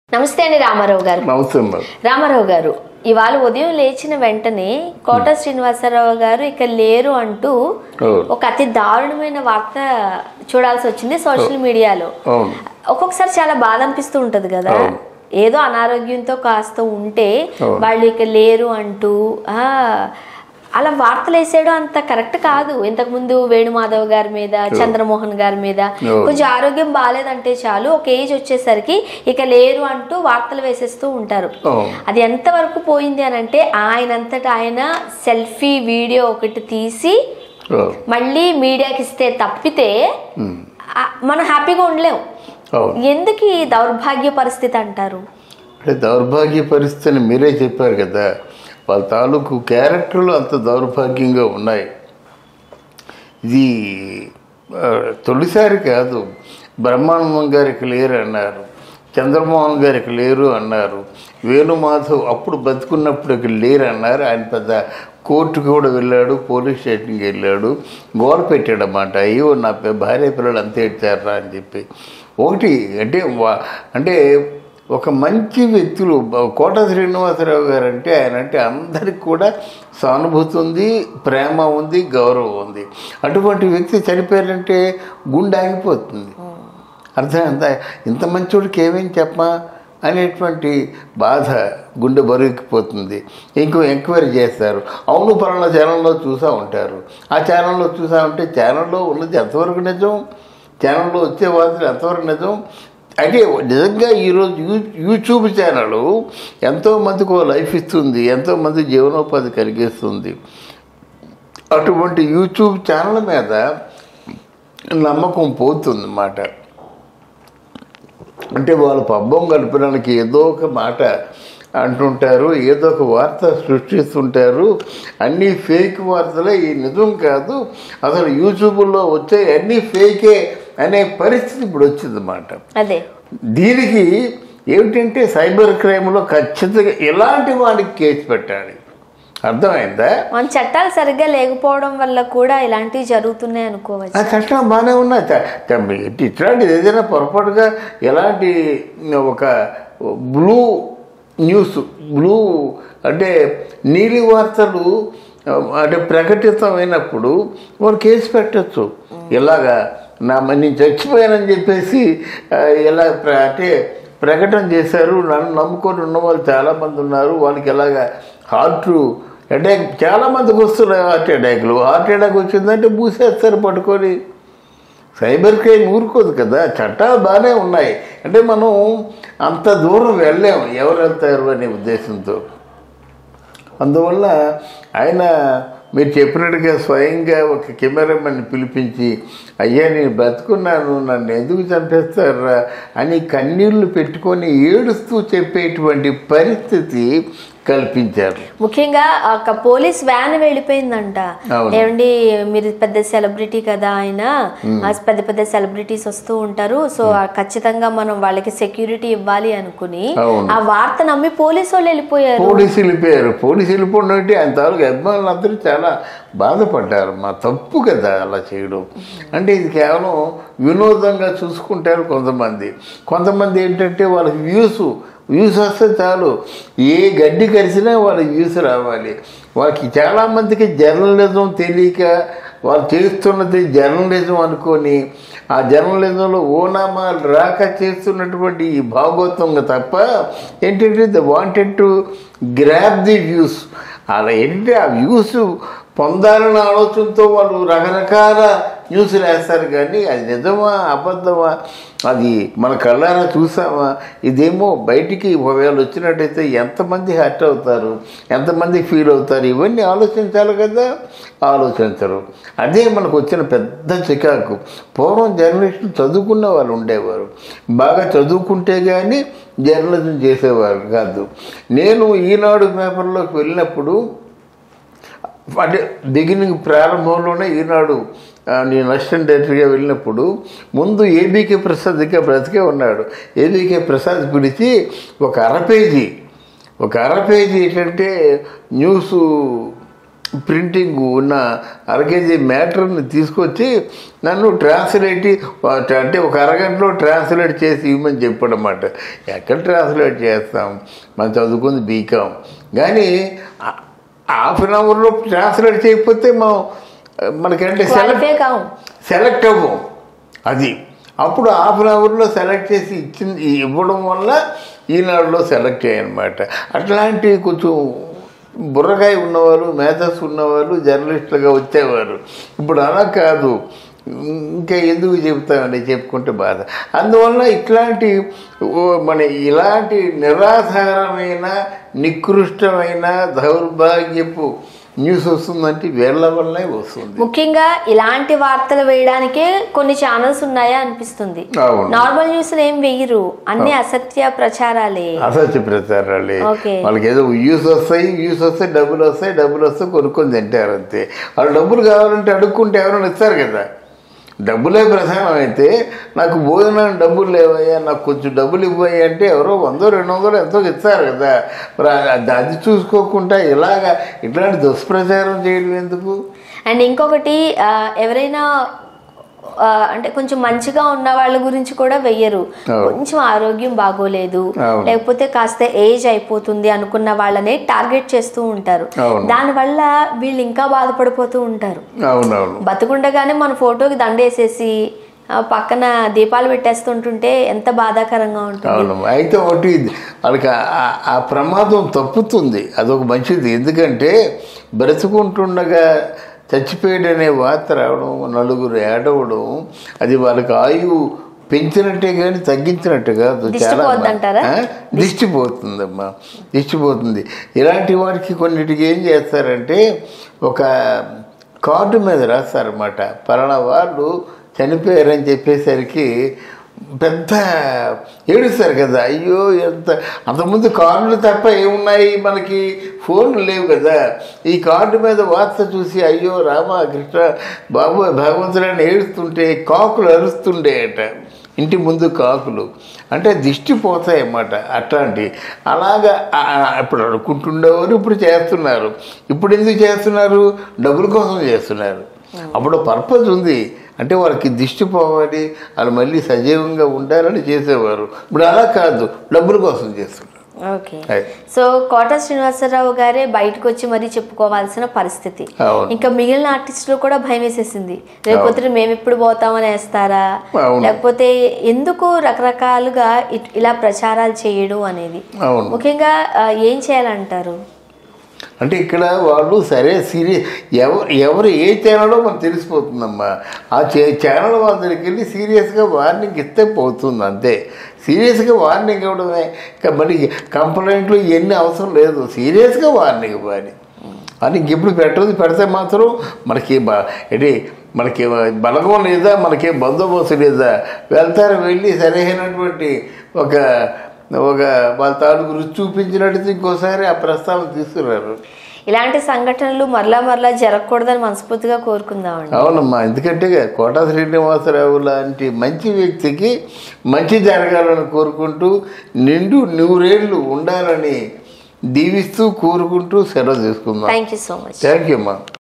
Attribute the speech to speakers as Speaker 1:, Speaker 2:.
Speaker 1: నమస్తే అండి రామారావు గారు
Speaker 2: నమస్తే మేడం
Speaker 1: రామారావు గారు ఇవాళ ఉదయం లేచిన వెంటనే కోట శ్రీనివాసరావు గారు ఇక లేరు అంటూ
Speaker 2: అవును.
Speaker 1: ఒక అతి దారుణమైన వార్త చూడాల్సి వచ్చింది సోషల్ మీడియాలో
Speaker 2: అవును
Speaker 1: ఒక్కొక్కసారి చాలా బాధ అనిపిస్తూ ఉంటది కదా
Speaker 2: అవును.
Speaker 1: ఏదో అనారోగ్యంతో కాస్త ఉంటే
Speaker 2: అవును.
Speaker 1: వాళ్ళు ఇక లేరు అంటూ ఆ అలా వార్తలు వేసేయడం అంత కరెక్ట్ కాదు ఇంతకు ముందు వేణుమాధవ్ గారి మీద చంద్రమోహన్ గారి మీద
Speaker 2: అవును.
Speaker 1: కొంచెం ఆరోగ్యం బాగాలేదంటే చాలు ఒక ఏజ్ వచ్చేసరికి ఇక లేరు అంటూ వార్తలు వేసేస్తూ ఉంటారు
Speaker 2: అవును
Speaker 1: అది ఎంతవరకు పోయింది అని అంటే ఆయనంతటా ఆయన సెల్ఫీ వీడియో ఒకటి తీసి
Speaker 2: అవును
Speaker 1: మళ్ళీ మీడియాకి ఇస్తే తప్పితే
Speaker 2: ఉమ్.
Speaker 1: ఆ, మనం హ్యాపీగా ఉండలేం
Speaker 2: అవును
Speaker 1: ఎందుకు ఈ దౌర్భాగ్య పరిస్థితి అంటారు
Speaker 2: అంటే దౌర్భాగ్య పరిస్థితిని మీరే చెప్పారు కదా వాళ్ళ తాలూకు క్యారెక్టర్లు అంత దౌర్భాగ్యంగా ఉన్నాయి ఇది ఆ, తొలిసారి కాదు బ్రహ్మానందం గారికి లేరు అన్నారు చంద్రమోహన్ గారికి లేరు అన్నారు వేణుమాధవ్ అప్పుడు బతుకున్నప్పుడు ఇక్కడ లేరు అన్నారు ఆయన పెద్ద కోర్టుకు కూడా వెళ్ళాడు పోలీస్ స్టేషన్కి వెళ్ళాడు గోడ పెట్టాడు అన్నమాట అయ్యో నా పి- భార్య పిల్లలు అంతే ఇచ్చారా అని చెప్పి ఒకటి అంటే వా- అంటే ఒక మంచి వ్యక్తులు బ- కోట శ్రీనివాసరావు గారు అంటే ఆయన అంటే అందరికి కూడా సానుభూతి ఉంది ప్రేమ ఉంది గౌరవం ఉంది అటువంటి వ్యక్తి చనిపోయారంటే గుండె ఆగిపోతుంది అర్థమైందా ఇంత మంచోడికి ఏమేం చెప్పమా అనేటువంటి బాధ గుండె బరువుకిపోతుంది ఇంకో ఎంక్వైరీ చేస్తారు అవును పలానా ఛానల్లో చూసా ఉంటారు ఆ ఛానల్లో చూసా ఉంటే ఛానల్లో ఉన్నది ఎంతవరకు నిజం ఛానల్లో వచ్చే వార్తలు ఎంతవరకు నిజం అంటే నిజంగా ఈరోజు యూ యూట్యూబ్ ఛానల్ ఎంతోమందికి ఓ లైఫ్ ఇస్తుంది ఎంతోమంది జీవనోపాధి కలిగిస్తుంది అటువంటి యూట్యూబ్ ఛానల్ మీద నమ్మకం పోతుంది అన్నమాట అంటే వాళ్ళు పబ్బం గడపడానికి ఏదో ఒక మాట అంటుంటారు ఏదో ఒక వార్త సృష్టిస్తుంటారు అన్నీ ఫేక్ వార్తలే ఈ నిజం కాదు అసలు యూట్యూబ్లో వచ్చే అన్నీ ఫేకే అనే పరిస్థితి ఇప్పుడు వచ్చిందన్నమాట
Speaker 1: అదే
Speaker 2: దీనికి ఏమిటంటే సైబర్ క్రైమ్లో ఖచ్చితంగా ఎలాంటి వాడికి కేసు పెట్టాలి అర్థమైందా
Speaker 1: మన చట్టాలు సరిగ్గా లేకపోవడం వల్ల కూడా ఇలాంటివి జరుగుతున్నాయి అనుకోవచ్చు
Speaker 2: ఆ చట్టం బాగానే ఉన్నాయి చ- చ- ఇట్- ఇట్లాంటిది ఏదైనా పొరపాటుగా ఎలాంటి ఒక బ్లూ న్యూస్ బ్లూ అంటే నీలి వార్తలు ఆ, అంటే ప్రకటితమైనప్పుడు వాళ్ళు కేసు పెట్టచ్చు ఇలాగా నా మ- నేను చచ్చిపోయానని చెప్పేసి ఆ, ఇలా ప్ర- అంటే ప్రకటన చేశారు నన్ను నమ్ముకొని ఉన్న వాళ్ళు చాలామంది ఉన్నారు వాళ్ళకి ఎలాగా హార్ట్ అటాక్ చాలామందికి వస్తున్నాయి హార్ట్ అటాక్లు హార్ట్ అటాక్ వచ్చిందంటే మూసేస్తారు పట్టుకొని సైబర్ క్రైమ్ ఊరుకోదు కదా చట్టాలు బాగానే ఉన్నాయి అంటే మనం అంత దూరం వెళ్ళాము ఎవరు వెళ్తారు అనే ఉద్దేశంతో అందువల్ల ఆయన మీరు చెప్పినట్టుగా స్వయంగా ఒక కెమెరామెన్ పిలిపించి అయ్యా నేను బతుకున్నాను నన్ను ఎందుకు చంపేస్తారా అని కన్నీళ్లు పెట్టుకొని ఏడుస్తూ చెప్పేటువంటి పరిస్థితి కల్పించారు
Speaker 1: ముఖ్యంగా ఒక పోలీస్ వ్యాన్ వెళ్ళిపోయిందంట
Speaker 2: అవును.
Speaker 1: ఏమండి మీరు పెద్ద సెలబ్రిటీ కదా ఆయన ఆ పెద్ద పెద్ద సెలబ్రిటీస్ వస్తూ ఉంటారు సో ఆ ఖచ్చితంగా మనం వాళ్ళకి సెక్యూరిటీ ఇవ్వాలి అనుకుని
Speaker 2: అవును.
Speaker 1: ఆ వార్త నమ్మి పోలీసు వాళ్ళు వెళ్ళిపోయారు
Speaker 2: పోలీసులు వెళ్ళిపోయారు పోలీసులు వెళ్ళిపోవడం అంటే ఆయన తాలూకు అభిమానులు అందరూ చాలా బాధపడ్డారు మా తప్పు కదా అలా చేయడం అంటే ఇది కేవలం వినోదంగా చూసుకుంటారు కొంతమంది కొంతమంది ఏంటంటే వాళ్ళకి వ్యూస్ వ్యూస్ వస్తే చాలు ఏ గడ్డి కరిసినా వాళ్ళకి వ్యూస్ రావాలి వాళ్ళకి చాలామందికి జర్నలిజం తెలియక వాళ్ళు చేస్తున్నది జర్నలిజం అనుకొని ఆ జర్నలిజంలో ఓనామాలు రాక చేస్తున్నటువంటి ఈ భాగోత్వంగా తప్ప ఏంటంటే the wanted to grab the views అలా ఏంటంటే ఆ వ్యూస్ పొందాలన్న ఆలోచనతో వాళ్ళు రకరకాల న్యూస్లు వేస్తారు కానీ అది నిజమా అబద్ధమా అది మన కళ్ళారా చూసామా ఇదేమో బయటికి ఒకవేళ వచ్చినట్టయితే ఎంతమంది హర్ట్ అవుతారు ఎంతమంది ఫీల్ అవుతారు ఇవన్నీ ఆలోచించాలి కదా ఆలోచించరు అదే మనకు వచ్చిన పెద్ద చికాకు పూర్వం జర్నలిస్టులు చదువుకున్న వాళ్ళు ఉండేవారు బాగా చదువుకుంటే కానీ జర్నలిజం చేసేవారు కాదు నేను ఈనాడు పేపర్లోకి వెళ్ళినప్పుడు అంటే బిగినింగ్ ప్రారంభంలోనే ఈనాడు ఆ, నేను అసిస్టెంట్ డైరెక్టర్గా వెళ్ళినప్పుడు ముందు ఏబీకే ప్రసాద్ ఇంకా బ్రతికే ఉన్నాడు ఏబీకే ప్రసాద్ పిలిచి ఒక అర పేజీ ఒక అర పేజీ ఏంటంటే న్యూస్ ప్రింటింగ్ ఉన్న అర కేజీ మ్యాటర్ని తీసుకొచ్చి నన్ను ట్రాన్స్లేట్ అంటే ఒక అరగంటలో ట్రాన్స్లేట్ చేసి ఇవ్వమని చెప్పాడన్నమాట ఎక్కడ ట్రాన్స్లేట్ చేస్తాం మనం చదువుకుంది బీకాం కానీ హాఫ్ అన్ అవర్లో ట్రాన్స్లేట్ చేయకపోతే మనం మనకంటే సెలెక్ట్
Speaker 1: క్వాలిఫై కావు
Speaker 2: సెలెక్ట్ అవ్వం అది అప్పుడు హాఫ్ అన్ అవర్లో సెలెక్ట్ చేసి ఇచ్చింది ఇవ్వడం వల్ల ఈనాడులో సెలెక్ట్ అయ్యానమాట అట్లాంటి కొంచెం బుర్రకాయ ఉన్నవారు మేధస్ ఉన్నవారు జర్నలిస్టులుగా వచ్చేవారు ఇప్పుడు అలా కాదు ఇంకా ఎందుకు చెప్తామండి చెప్పుకుంటే బాధ అందువల్ల ఇట్లాంటి ఓ మన ఇలాంటి నిరాధారమైన నికృష్టమైన దౌర్భాగ్యపు న్యూస్ వస్తుందంటే వీళ్ళ వల్లే వస్తుంది
Speaker 1: ముఖ్యంగా ఇలాంటి వార్తలు వేయడానికే కొన్ని ఛానల్స్ ఉన్నాయా అనిపిస్తుంది
Speaker 2: అవును
Speaker 1: నార్మల్ న్యూస్ ఏం వెయ్యరు అన్ని అసత్య ప్రచారాలే
Speaker 2: అసత్య ప్రచారాలే
Speaker 1: ఓకే.
Speaker 2: వాళ్ళకి ఏదో వ్యూస్ వస్తాయి వ్యూస్ వస్తాయి డబ్బులు వస్తాయి డబ్బులు వస్తాయి కొనుక్కొని తింటారు అంతే వాళ్ళు డబ్బులు కావాలంటే అడుక్కుంటే ఎవరైనా ఇస్తారు కదా డబ్బులే ప్రధానం అయితే నాకు భోజనం డబ్బులు లేవయ్యా నాకు కొంచెం డబ్బులు ఇవ్వయ్యా అంటే ఎవరో వందో రెండు వందలు ఎంతో ఇస్తారు కదా మరి అది- అది చూసుకోకుండా ఇలాగా ఇట్లాంటి దుష్ప్రచారం చేయడం ఎందుకు
Speaker 1: అండ్ ఇంకొకటి ఆ, ఎవరైనా ఆ, అంటే కొంచెం మంచిగా ఉన్న వాళ్ళ గురించి కూడా వెయ్యరు
Speaker 2: అవును.
Speaker 1: కొంచెం ఆరోగ్యం బాగోలేదు
Speaker 2: అవును.
Speaker 1: లేకపోతే కాస్త ఏజ్ అయిపోతుంది అనుకున్న వాళ్ళనే టార్గెట్ చేస్తూ ఉంటారు
Speaker 2: అవును.
Speaker 1: దానివల్ల వీళ్ళు ఇంకా బాధపడిపోతూ ఉంటారు
Speaker 2: అవునవును
Speaker 1: బతుకుండగానే మన ఫోటోకి దండేసేసి ఆ, పక్కన దీపాలు పెట్టేస్తుంటుంటే ఎంత బాధాకరంగా ఉంటుంది
Speaker 2: అవును అయితే ఒకటి వాళ్ళకి ఆ- ఆ- ఆ ప్రమాదం తప్పుతుంది అదొక మంచిది ఎందుకంటే బ్రతుకుంటుండగా చచ్చిపోయాడనే వార్త రావడం నలుగురు ఏడవడం అది వాళ్ళకి ఆయువు పెంచినట్టే కానీ తగ్గించినట్టు కాదు
Speaker 1: దిష్టి
Speaker 2: చాలా
Speaker 1: పోద్దంటారా?
Speaker 2: ఆ? దిష్టి పోతుందమ్మా దిష్టి పోతుంది ఇలాంటి వారికి కొన్నిటికి ఏం చేస్తారంటే ఒక కార్డు మీద రాస్తారన్నమాట పలానా వాళ్ళు చనిపోయారని చెప్పేసరికి పెద్ద ఏడుస్తారు కదా అయ్యో ఎంత అంతకుముందు కార్డులు తప్ప ఏమున్నాయి మనకి ఫోన్లు లేవు కదా ఈ కార్డు మీద వార్త చూసి అయ్యో రామ కృష్ణ బాబు భగవంతుడని ఏడుస్తుంటే కాకులు అరుస్తుండేట ఇంటి ముందు కాకులు అంటే దిష్టి పోతాయి అన్నమాట అట్లాంటి అలాగా ఆ- ఆ- ఇప్పుడు అనుకుంటుండేవారు ఇప్పుడు చేస్తున్నారు ఇప్పుడు ఎందుకు చేస్తున్నారు డబ్బుల కోసం చేస్తున్నారు అప్పుడు పర్పస్ ఉంది అంటే వాళ్ళకి దిష్టి పోవాలి వాళ్ళు మళ్ళీ సజీవంగా ఉండాలని చేసేవారు ఇప్పుడు అలా కాదు డబ్బుల కోసం చేస్తున్నారు
Speaker 1: ఓకే
Speaker 2: అది.
Speaker 1: సో కోట శ్రీనివాసరావు గారే బయటకు వచ్చి మరీ చెప్పుకోవాల్సిన పరిస్థితి
Speaker 2: అవును.
Speaker 1: ఇంకా మిగిలిన ఆర్టిస్టులు కూడా భయం వేసేసింది రేపొద్దున మేము ఎప్పుడు పోతామని వేస్తారా
Speaker 2: అవును.
Speaker 1: లేకపోతే ఎందుకు రకరకాలుగా ఇట్- ఇలా ప్రచారాలు చేయడం అనేది
Speaker 2: అవును
Speaker 1: ముఖ్యంగా ఆ, ఏం చేయాలంటారు
Speaker 2: అంటే ఇక్కడ వాళ్ళు సరే సీరియస్ ఎవరు ఎవరు ఏ ఛానల్లో మనకు తెలిసిపోతుందమ్మా ఆ చే ఛానల్ వాళ్ళ దగ్గరికి వెళ్ళి సీరియస్గా వార్నింగ్ ఇస్తే పోతుంది అంతే సీరియస్గా వార్నింగ్ ఇవ్వడమే ఇంకా మళ్ళీ కంప్లైంట్లు ఇవన్నీ అవసరం లేదు సీరియస్గా వార్నింగ్ ఇవ్వాలి వార్నింగ్ ఎప్పుడు పెట్టదు పెడితే మాత్రం మనకి బ- ఏంటి మనకి బలగం లేదా మనకి బందోబస్తు లేదా వెళ్తారు వెళ్ళి సరైనటువంటి ఒక ఒక వాళ్ళ తాలూకు రుచి చూపించినట్టు ఇంకోసారి ఆ ప్రస్తావన తీసుకురారు
Speaker 1: ఇలాంటి సంఘటనలు మరలా మరలా జరగకూడదని మనస్ఫూర్తిగా కోరుకుందామండి
Speaker 2: అవునమ్మా ఎందుకంటే కోటా శ్రీనివాసరావు లాంటి మంచి వ్యక్తికి మంచి జరగాలని కోరుకుంటూ నిండు నూరేళ్ళు ఉండాలని దీవిస్తూ కోరుకుంటూ సెలవు తీసుకుందాం
Speaker 1: thank you so much
Speaker 2: thank you అమ్మా